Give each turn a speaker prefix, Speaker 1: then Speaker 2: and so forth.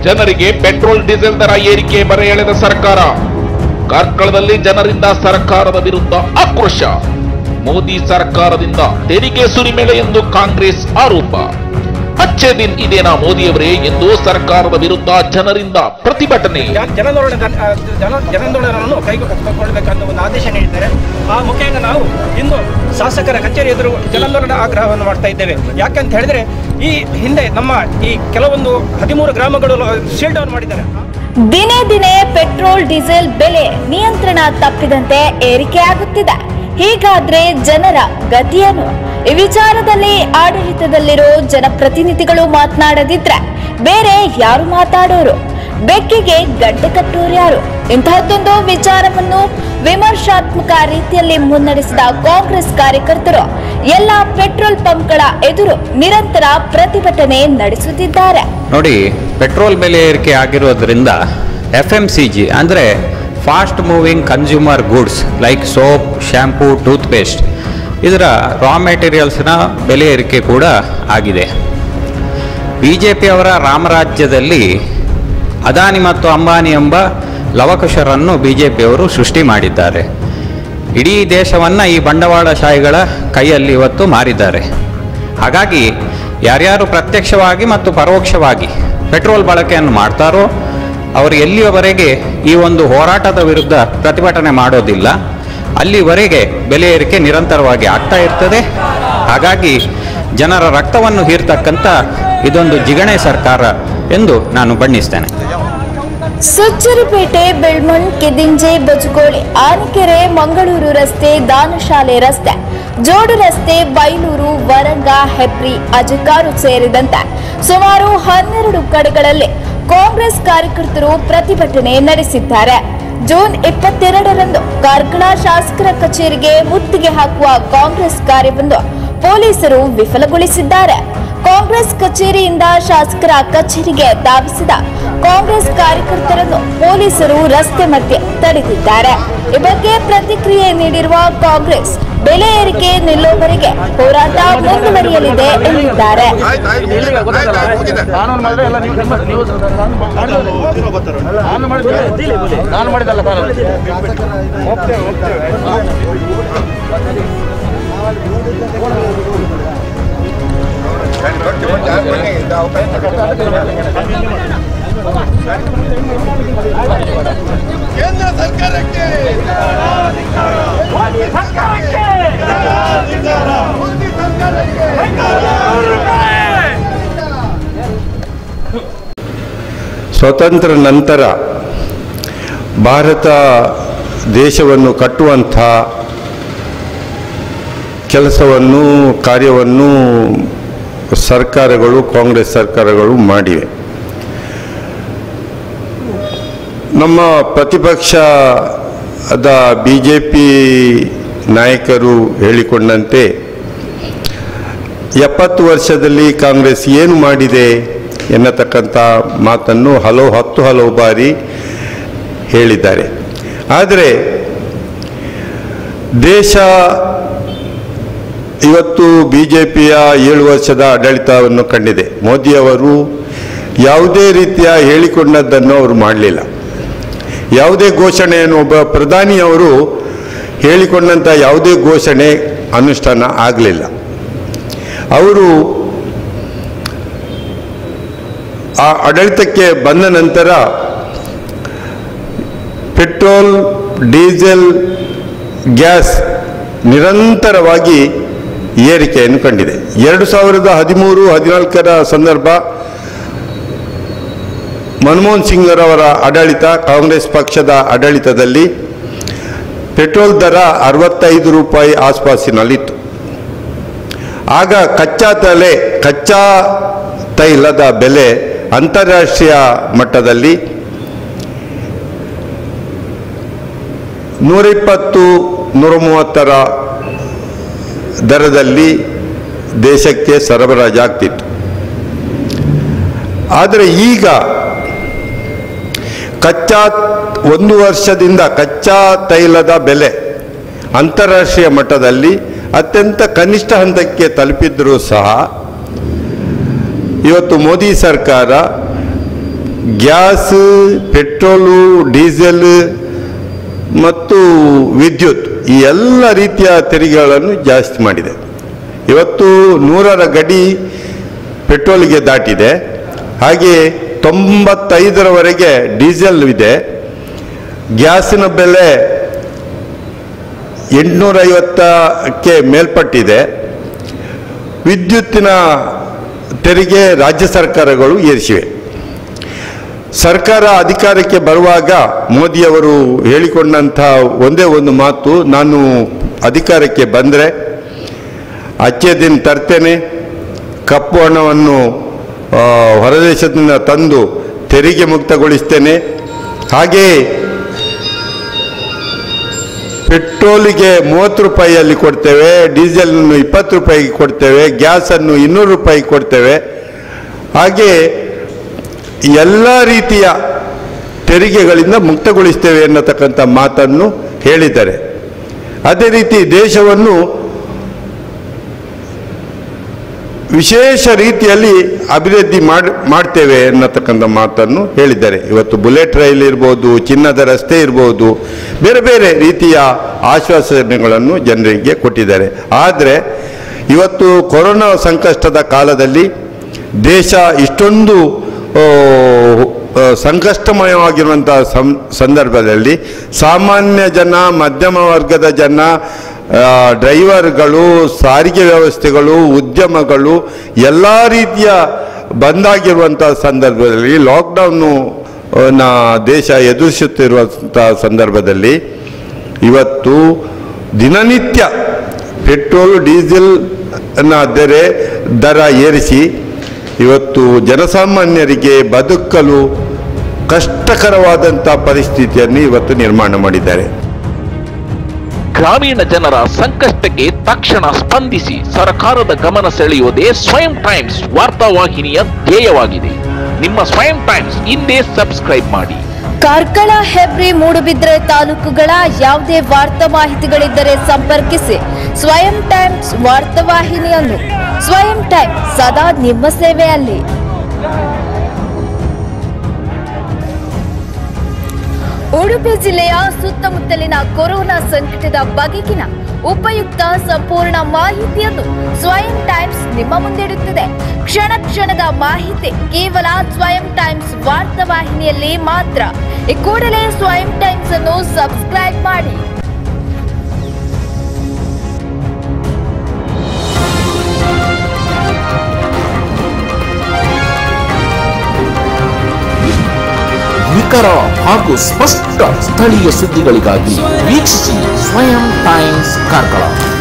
Speaker 1: ಜನರಿಗೆ petrol diesel ದರ ಏರಿಕೆ ಬರೆ ಎಳೆದ ಸರ್ಕಾರ ಕಾರ್ಕಳದಲ್ಲಿ ಜನರಿಂದ ಸರ್ಕಾರದ ವಿರುದ್ಧ ಆಕ್ರೋಶ ಮೋದಿ ಸರ್ಕಾರದಿಂದ ತೆರಿಗೆ ಸುರಿಮೆಳೆ ಎಂದು ಕಾಂಗ್ರೆಸ್ ಆರೋಪ ಅಚ್ಚೆ ದಿನ್ ಇದೇನಾ ಮೋದಿಯವರೇ ಎಂದು ಸರ್ಕಾರದ ವಿರುದ್ಧ ಜನರಿಂದ ಪ್ರತಿಭಟನೆ
Speaker 2: ಜನ- ಜನಾಂದೋಲನ ಆ, ಜನ ಜನಾಂದೋಲನವನ್ನು ಕೈಗೊಳ್ಳಬೇಕಂತ ಒಂದು ಆದೇಶ ನೀಡಿದ್ದಾರೆ ಆ ಮುಖೇನ ನಾವು ಇಂದು ಶಾಸಕರ ಕಚೇರಿ ಎದುರು ಜನಾಂದೋಲನ ಆಗ್ರಹವನ್ನು ಮಾಡ್ತಾ ಇದ್ದೇವೆ ಯಾಕಂತ ಹೇಳಿದ್ರೆ ಈ ಹಿಂದೆ ನಮ್ಮ ಈ ಕೆಲವೊಂದು ಹದಿಮೂರು ಗ್ರಾಮಗಳು ಶೀಲ್ ಡೌನ್ ಮಾಡಿದ್ದಾರೆ
Speaker 3: ದಿನೇ ದಿನೇ ಪೆಟ್ರೋಲ್ ಡೀಸೆಲ್ ಬೆಲೆ ನಿಯಂತ್ರಣ ತಪ್ಪಿದಂತೆ ಏರಿಕೆಯಾಗುತ್ತಿದೆ ಹೀಗಾದ್ರೆ ಜನರ ಗತಿಯೇನು ಈ ವಿಚಾರದಲ್ಲಿ ಆಡಳಿತದಲ್ಲಿರೋ ಜನಪ್ರತಿನಿಧಿಗಳು ಮಾತನಾಡದಿದ್ರೆ ಬೇರೆ ಯಾರು ಮಾತಾಡೋರು ಬೆಕ್ಕಿಗೆ ಗಡ್ಡೆ ಕಟ್ಟೋರು ಯಾರು ಇಂತಹದ್ದೊಂದು ವಿಚಾರವನ್ನು ವಿಮರ್ಶಾತ್ಮಕ ರೀತಿಯಲ್ಲಿ ಮುನ್ನಡೆಸಿದ ಕಾಂಗ್ರೆಸ್ ಕಾರ್ಯಕರ್ತರು ಎಲ್ಲ ಪೆಟ್ರೋಲ್ ಪಂಪ್ಗಳ ಎದುರು ನಿರಂತರ ಪ್ರತಿಭಟನೆ ನಡೆಸುತ್ತಿದ್ದಾರೆ
Speaker 4: ನೋಡಿ ಪೆಟ್ರೋಲ್ ಬೆಲೆ ಏರಿಕೆ ಆಗಿರೋದ್ರಿಂದ ಎಫ್ ಎಮ್ ಸಿ ಜಿ ಅಂದರೆ fast moving consumer goods like soap shampoo toothpaste ಇದರ ರಾ ಮೆಟೀರಿಯಲ್ಸ್ನ ಬೆಲೆ ಏರಿಕೆ ಕೂಡ ಆಗಿದೆ ಬಿ ಜೆ ಪಿಯವರ ರಾಮರಾಜ್ಯದಲ್ಲಿ ಅದಾನಿ ಮತ್ತು ಅಂಬಾನಿ ಎಂಬ ಲವಕುಶರನ್ನು ಬಿ ಜೆ ಪಿಯವರು ಸೃಷ್ಟಿ ಮಾಡಿದ್ದಾರೆ ಇಡೀ ದೇಶವನ್ನು ಈ ಬಂಡವಾಳಶಾಹಿಗಳ ಕೈಯಲ್ಲಿ ಇವತ್ತು ಮಾರಿದ್ದಾರೆ ಹಾಗಾಗಿ ಯಾರ್ಯಾರು ಪ್ರತ್ಯಕ್ಷವಾಗಿ ಮತ್ತು ಪರೋಕ್ಷವಾಗಿ ಪೆಟ್ರೋಲ್ ಬಳಕೆಯನ್ನು ಮಾಡ್ತಾರೋ ಅವರು ಎಲ್ಲಿಯವರೆಗೆ ಈ ಒಂದು ಹೋರಾಟದ ವಿರುದ್ಧ ಪ್ರತಿಭಟನೆ ಮಾಡೋದಿಲ್ಲ ಅಲ್ಲಿವರೆಗೆ ಬೆಲೆ ಏರಿಕೆ ನಿರಂತರವಾಗಿ ಆಗ್ತಾ ಇರ್ತದೆ ಹಾಗಾಗಿ ಜನರ ರಕ್ತವನ್ನು ಹೀರ್ತಕ್ಕಂಥ ಇದೊಂದು ಜಿಗಣೆ ಸರ್ಕಾರ ಎಂದು ನಾನು ಬಣ್ಣಿಸ್ತೇನೆ
Speaker 3: ಸುಚ್ಚರಿಪೇಟೆ ಬೆಳ್ಮಣ್ ಕಿದಿಂಜೆ ಬಜುಗೋಳಿ ಆನಕೆರೆ ಮಂಗಳೂರು ರಸ್ತೆ ದಾನಶಾಲೆ ರಸ್ತೆ ಜೋಡು ರಸ್ತೆ ಬೈಲೂರು ವರಂಗ ಹೆಬ್ರಿ ಅಜಕಾರು ಸೇರಿದಂತೆ ಸುಮಾರು ಹನ್ನೆರಡು ಕಡೆಗಳಲ್ಲಿ ಕಾಂಗ್ರೆಸ್ ಕಾರ್ಯಕರ್ತರು ಪ್ರತಿಭಟನೆ ನಡೆಸಿದ್ದಾರೆ ಜೂನ್ ಇಪ್ಪತ್ತೆರಡರಂದು ಕಾರ್ಕಳ ಶಾಸಕರ ಕಚೇರಿಗೆ ಮುತ್ತಿಗೆ ಹಾಕುವ ಕಾಂಗ್ರೆಸ್ ಕಾರ್ಯವನ್ನು ಪೊಲೀಸರು ವಿಫಲಗೊಳಿಸಿದ್ದಾರೆ ಕಾಂಗ್ರೆಸ್ ಕಚೇರಿಯಿಂದ ಶಾಸಕರ ಕಚೇರಿಗೆ ಧಾವಿಸಿದ ಕಾಂಗ್ರೆಸ್ ಕಾರ್ಯಕರ್ತರನ್ನು ಪೊಲೀಸರು ರಸ್ತೆ ಮಧ್ಯೆ ತಡೆದಿದ್ದಾರೆ ಈ ಬಗ್ಗೆ ಪ್ರತಿಕ್ರಿಯೆ ನೀಡಿರುವ ಕಾಂಗ್ರೆಸ್ ಬೆಲೆ ಏರಿಕೆ ನಿಲ್ಲುವವರೆಗೆ ಹೋರಾಟ ಮುಂದುವರಿಯಲಿದೆ ಎಂದಿದ್ದಾರೆ
Speaker 5: ಕಾನೂನು ಮಾಡಿದ್ರೆ ಎಲ್ಲ ನೀವು ನಿಮ್ಮ- ನೀವು ನಾನು ಮಾಡಿದ್ರೆ ನಾನು ಮಾಡಿದಲ್ಲ ಕಾನೂನು ಹೋಗ್ತೇವೆ ಹೋಗ್ತೇವೆ
Speaker 6: ಕೇಂದ್ರ ಸರ್ಕಾರಕ್ಕೆ ಮೋದಿ ಸರ್ಕಾರಕ್ಕೆ ಮೋದಿ ಸರ್ಕಾರಕ್ಕೆ
Speaker 7: ಸ್ವತಂತ್ರ ನಂತರ ಭಾರತ ದೇಶವನ್ನು ಕಟ್ಟುವಂಥ ಕೆಲಸವನ್ನು ಕಾರ್ಯವನ್ನು ಸರ್ಕಾರಗಳು ಕಾಂಗ್ರೆಸ್ ಸರ್ಕಾರಗಳು ಮಾಡಿವೆ ನಮ್ಮ ಪ್ರತಿಪಕ್ಷದ ಬಿ ಜೆ ಪಿ ನಾಯಕರು ಹೇಳಿಕೊಂಡಂತೆ ಎಪ್ಪತ್ತು ವರ್ಷದಲ್ಲಿ ಕಾಂಗ್ರೆಸ್ ಏನು ಮಾಡಿದೆ ಎನ್ನತಕ್ಕಂಥ ಮಾತನ್ನು ಹಲವು ಹತ್ತು ಹಲವು ಬಾರಿ ಹೇಳಿದ್ದಾರೆ ಆದರೆ ದೇಶ ಇವತ್ತು ಬಿ ಜೆ ಪಿಯ ಏಳು ವರ್ಷದ ಆಡಳಿತವನ್ನು ಕಂಡಿದೆ ಮೋದಿಯವರು ಯಾವುದೇ ರೀತಿಯ ಹೇಳಿಕೊಂಡದ್ದನ್ನು ಅವರು ಮಾಡಲಿಲ್ಲ ಯಾವುದೇ ಘೋಷಣೆಯನ್ನು ಒಬ್ಬ ಪ್ರಧಾನಿಯವರು ಹೇಳಿಕೊಂಡಂಥ ಯಾವುದೇ ಘೋಷಣೆ ಅನುಷ್ಠಾನ ಆಗಲಿಲ್ಲ ಅವರು ಆ ಆಡಳಿತಕ್ಕೆ ಬಂದ ನಂತರ ಪೆಟ್ರೋಲ್ ಡೀಸೆಲ್ ಗ್ಯಾಸ್ ನಿರಂತರವಾಗಿ ಏರಿಕೆಯನ್ನು ಕಂಡಿದೆ ಎರಡು ಸಾವಿರದ ಹದಿಮೂರು ಹದಿನಾಲ್ಕರ ಸಂದರ್ಭ ಮನಮೋಹನ್ ಸಿಂಗ್ರವರ ಆಡಳಿತ ಕಾಂಗ್ರೆಸ್ ಪಕ್ಷದ ಆಡಳಿತದಲ್ಲಿ ಪೆಟ್ರೋಲ್ ದರ ಅರವತ್ತೈದು ರೂಪಾಯಿ ಆಸ್ಪಾಸಿನಲ್ಲಿತ್ತು ಆಗ ಕಚ್ಚಾ ತಲೆ ಕಚ್ಚಾ ತೈಲದ ಬೆಲೆ ಅಂತಾರಾಷ್ಟ್ರೀಯ ಮಟ್ಟದಲ್ಲಿ ನೂರಿಪ್ಪತ್ತು ನೂರ ಮೂವತ್ತರ ದರದಲ್ಲಿ ದೇಶಕ್ಕೆ ಸರಬರಾಜಾಗ್ತಿತ್ತು ಆದರೆ ಈಗ ಕಚ್ಚಾ ಒಂದು ವರ್ಷದಿಂದ ಕಚ್ಚಾ ತೈಲದ ಬೆಲೆ ಅಂತಾರಾಷ್ಟ್ರೀಯ ಮಟ್ಟದಲ್ಲಿ ಅತ್ಯಂತ ಕನಿಷ್ಠ ಹಂತಕ್ಕೆ ತಲುಪಿದ್ರೂ ಸಹ ಇವತ್ತು ಮೋದಿ ಸರ್ಕಾರ ಗ್ಯಾಸ್ ಪೆಟ್ರೋಲು ಡೀಸೆಲ್ ಮತ್ತು ವಿದ್ಯುತ್ ಈ ಎಲ್ಲ ರೀತಿಯ ತೆರಿಗೆಗಳನ್ನು ಜಾಸ್ತಿ ಮಾಡಿದೆ ಇವತ್ತು ನೂರರ ಗಡಿ ಪೆಟ್ರೋಲಿಗೆ ದಾಟಿದೆ ಹಾಗೆ ತೊಂಬತ್ತೈದರವರೆಗೆ ಡೀಸೆಲ್ ಇದೆ ಗ್ಯಾಸಿನ ಬೆಲೆ ಎಂಟುನೂರೈವತ್ತಕ್ಕೆ ಮೇಲ್ಪಟ್ಟಿದೆ ವಿದ್ಯುತ್ತಿನ ತೆರಿಗೆ ರಾಜ್ಯ ಸರ್ಕಾರಗಳು ಏರಿಸಿವೆ ಸರ್ಕಾರ ಅಧಿಕಾರಕ್ಕೆ ಬರುವಾಗ ಮೋದಿಯವರು ಹೇಳಿಕೊಂಡಂಥ ಒಂದೇ ಒಂದು ಮಾತು ನಾನು ಅಧಿಕಾರಕ್ಕೆ ಬಂದರೆ ಅಚ್ಚೆ ದಿನ ತರ್ತೇನೆ ಕಪ್ಪು ಹಣವನ್ನು ಆ, ಹೊರದೇಶದಿಂದ ತಂದು ತೆರಿಗೆ ಮುಕ್ತಗೊಳಿಸ್ತೇನೆ ಹಾಗೆಯೇ ಪೆಟ್ರೋಲಿಗೆ ಮೂವತ್ತು ರೂಪಾಯಿಯಲ್ಲಿ ಕೊಡ್ತೇವೆ ಡೀಸೆಲನ್ನು ಇಪ್ಪತ್ತು ರೂಪಾಯಿಗೆ ಕೊಡ್ತೇವೆ ಗ್ಯಾಸನ್ನು ಇನ್ನೂರು ರೂಪಾಯಿ ಕೊಡ್ತೇವೆ ಹಾಗೆ ಎಲ್ಲ ರೀತಿಯ ತೆರಿಗೆಗಳಿಂದ ಮುಕ್ತಗೊಳಿಸ್ತೇವೆ ಎನ್ನತಕ್ಕಂಥ ಮಾತನ್ನು ಹೇಳಿದ್ದಾರೆ ಅದೇ ರೀತಿ ದೇಶವನ್ನು ವಿಶೇಷ ರೀತಿಯಲ್ಲಿ ಅಭಿವೃದ್ಧಿ ಮಾಡಿ ಮಾಡ್ತೇವೆ ಎನ್ನತಕ್ಕಂಥ ಮಾತನ್ನು ಹೇಳಿದ್ದಾರೆ ಇವತ್ತು ಬುಲೆಟ್ ರೈಲ್ ಇರ್ಬೋದು ಚಿನ್ನದ ರಸ್ತೆ ಇರ್ಬೋದು ಬೇರೆ ಬೇರೆ ರೀತಿಯ ಆಶ್ವಾಸನೆಗಳನ್ನು ಜನರಿಗೆ ಕೊಟ್ಟಿದ್ದಾರೆ ಆದರೆ ಇವತ್ತು ಕೊರೋನಾ ಸಂಕಷ್ಟದ ಕಾಲದಲ್ಲಿ ದೇಶ ಇಷ್ಟೊಂದು ಆ, ಆ, ಸಂಕಷ್ಟಮಯವಾಗಿರುವಂಥ ಸಂ ಸಂದರ್ಭದಲ್ಲಿ ಸಾಮಾನ್ಯ ಜನ ಮಧ್ಯಮ ವರ್ಗದ ಜನ ಆ, ಡ್ರೈವರ್ಗಳು ಸಾರಿಗೆ ವ್ಯವಸ್ಥೆಗಳು ಉದ್ಯಮಗಳು ಎಲ್ಲ ರೀತಿಯ ಬಂದಾಗಿರುವಂಥ ಸಂದರ್ಭದಲ್ಲಿ ಲಾಕ್ಡೌನು ಆ, ನ ದೇಶ ಎದುರಿಸುತ್ತಿರುವಂಥ ಸಂದರ್ಭದಲ್ಲಿ ಇವತ್ತು ದಿನನಿತ್ಯ ಪೆಟ್ರೋಲ್ ಡೀಸೆಲ್ ನ ದರ ದರ ಏರಿಸಿ ಇವತ್ತು ಜನಸಾಮಾನ್ಯರಿಗೆ ಬದುಕಲು ಕಷ್ಟಕರವಾದಂಥ ಪರಿಸ್ಥಿತಿಯನ್ನು ಇವತ್ತು ನಿರ್ಮಾಣ ಮಾಡಿದ್ದಾರೆ
Speaker 1: ಗ್ರಾಮೀಣ ಜನರ ಸಂಕಷ್ಟಕ್ಕೆ ತಕ್ಷಣ ಸ್ಪಂದಿಸಿ ಸರ್ಕಾರದ ಗಮನ ಸೆಳೆಯುವುದೇ ಸ್ವಯಂ ಟೈಮ್ಸ್ ವಾರ್ತಾವಾಹಿನಿಯ ಧ್ಯೇಯವಾಗಿದೆ ನಿಮ್ಮ ಸ್ವಯಂ ಟೈಮ್ಸ್ ಹಿಂದೆ ಸಬ್ಸ್ಕ್ರೈಬ್ ಮಾಡಿ
Speaker 3: ಕಾರ್ಕಳ ಹೆಬ್ರಿ ಮೂಡುಬಿದ್ರೆ ತಾಲೂಕುಗಳ ಯಾವುದೇ ವಾರ್ತಾ ಮಾಹಿತಿಗಳಿದ್ದರೆ ಸಂಪರ್ಕಿಸಿ ಸ್ವಯಂ ಟೈಮ್ಸ್ ವಾರ್ತಾವಾಹಿನಿಯನ್ನು ಸ್ವಯಂ ಟೈಮ್ ಸದಾ ನಿಮ್ಮ ಸೇವೆಯಲ್ಲಿ ಉಡುಪಿ ಜಿಲ್ಲೆಯ ಸುತ್ತಮುತ್ತಲಿನ ಕೊರೋನಾ ಸಂಕಟದ ಬಗೆಗಿನ ಉಪಯುಕ್ತ ಸಂಪೂರ್ಣ ಮಾಹಿತಿಯನ್ನು ಸ್ವಯಂ ಟೈಮ್ಸ್ ನಿಮ್ಮ ಮುಂದಿಡುತ್ತಿದೆ ಕ್ಷಣ ಕ್ಷಣದ ಮಾಹಿತಿ ಕೇವಲ ಸ್ವಯಂ ಟೈಮ್ಸ್ ವಾರ್ತಾವಾಹಿನಿಯಲ್ಲಿ ಮಾತ್ರ ಈ ಕೂಡಲೇ ಸ್ವಯಂ ಟೈಮ್ಸ್ ಅನ್ನು ಸಬ್ಸ್ಕ್ರೈಬ್ ಮಾಡಿ
Speaker 1: ನಿಖರ ಹಾಗೂ ಸ್ಪಷ್ಟ ಸ್ಥಳೀಯ ಸುದ್ದಿಗಳಿಗಾಗಿ ವೀಕ್ಷಿಸಿ ಸ್ವಯಂ ಟೈಮ್ಸ್ ಕಾರ್ಕಳ